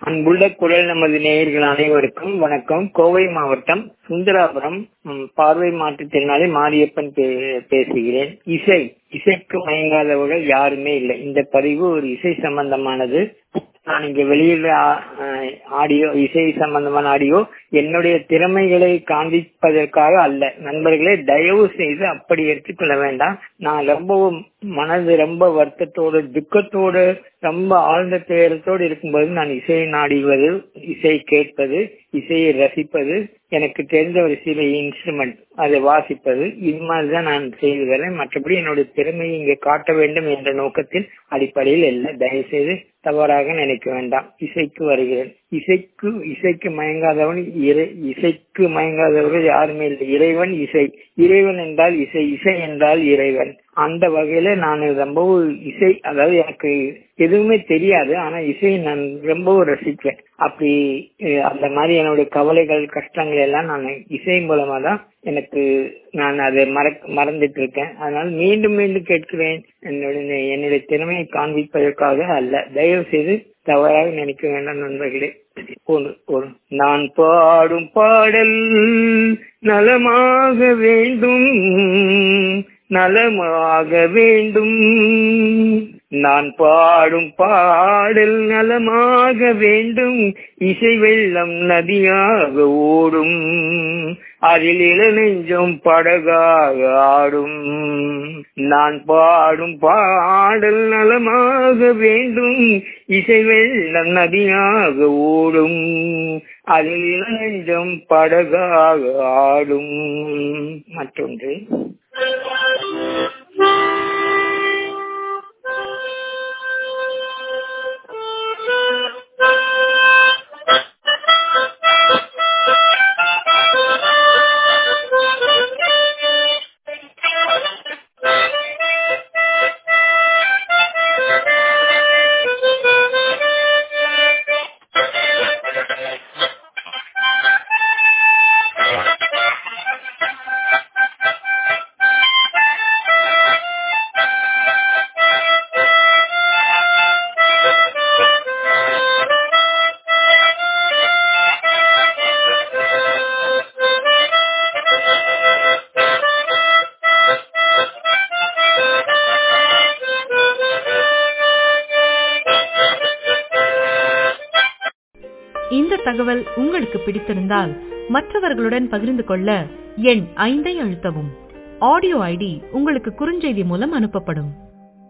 அன்புள்ள குரல் நமது நேயர்கள் அனைவருக்கும் வணக்கம் கோவை மாவட்டம் சுந்தராபுரம் ம், பார்வை மாற்றுத்திறனாளி மாரியப்பன் பே- பேசுகிறேன் இசை இசைக்கு மயங்காதவர்கள் யாருமே இல்லை இந்த பதிவு ஒரு இசை சம்பந்தமானது நான் இங்க வெளியில ஆடியோ இசை சம்பந்தமான ஆடியோ என்னுடைய திறமைகளை காண்பிப்பதற்காக அல்ல நண்பர்களே தயவு செய்து அப்படி எடுத்துக்கொள்ள வேண்டாம் நான் ரொம்பவும் மனது ரொம்ப வருத்தத்தோடு துக்கத்தோடு ரொம்ப ஆழ்ந்த துயரத்தோடு இருக்கும்போது நான் இசையை நாடுவது இசை கேட்பது இசையை ரசிப்பது எனக்கு தெரிந்த ஒரு சில இன்ஸ்ட்ருமெண்ட் அதை வாசிப்பது இது மாதிரிதான் நான் செய்து வரேன் மற்றபடி என்னுடைய திறமையை இங்கே காட்ட வேண்டும் என்ற நோக்கத்தில் அடிப்படையில் இல்லை தயவு செய்து தவறாக நினைக்க வேண்டாம் இசைக்கு வருகிறேன் இசைக்கு இசைக்கு மயங்காதவன் இறை இசைக்கு மயங்காதவர்கள் யாருமே இல்லை இறைவன் இசை இறைவன் என்றால் இசை இசை என்றால் இறைவன் அந்த வகையில நான் ரொம்பவும் இசை அதாவது எனக்கு எதுவுமே தெரியாது ஆனா இசையை நான் ரொம்பவும் ரசிப்பேன் அப்படி அஹ், அந்த மாதிரி என்னுடைய கவலைகள் கஷ்டங்கள் எல்லாம் நான் இசை மூலமா தான் எனக்கு நான் அதை மறக்க மறந்துட்டு இருக்கேன் அதனால மீண்டும் மீண்டும் கேட்கிறேன் என்னுடைய என்னுடைய திறமையை காண்பிப்பதற்காக அல்ல தயவு செய்து தவறாக நினைக்க வேண்டாம் நண்பர்களே ஒரு ஒரு நான் பாடும் பாடல் நலமாக வேண்டும் நலமாக வேண்டும் நான் பாடும் பாடல் நலமாக வேண்டும் இசை வெள்ளம் நதியாக ஓடும் அதில் இளநெஞ்சம் படகாக ஆடும் நான் பாடும் பாடல் நலமாக வேண்டும் இசை வெள்ளம் நதியாக ஓடும் அதில் இளநெஞ்சம் படகாக ஆடும் மற்றொன்று இந்த தகவல் உங்களுக்கு பிடித்திருந்தால் மற்றவர்களுடன் பகிர்ந்து கொள்ள எண் ஐந்தை அழுத்தவும் ஆடியோ ஐடி உங்களுக்கு குறுஞ்செய்தி மூலம் அனுப்பப்படும்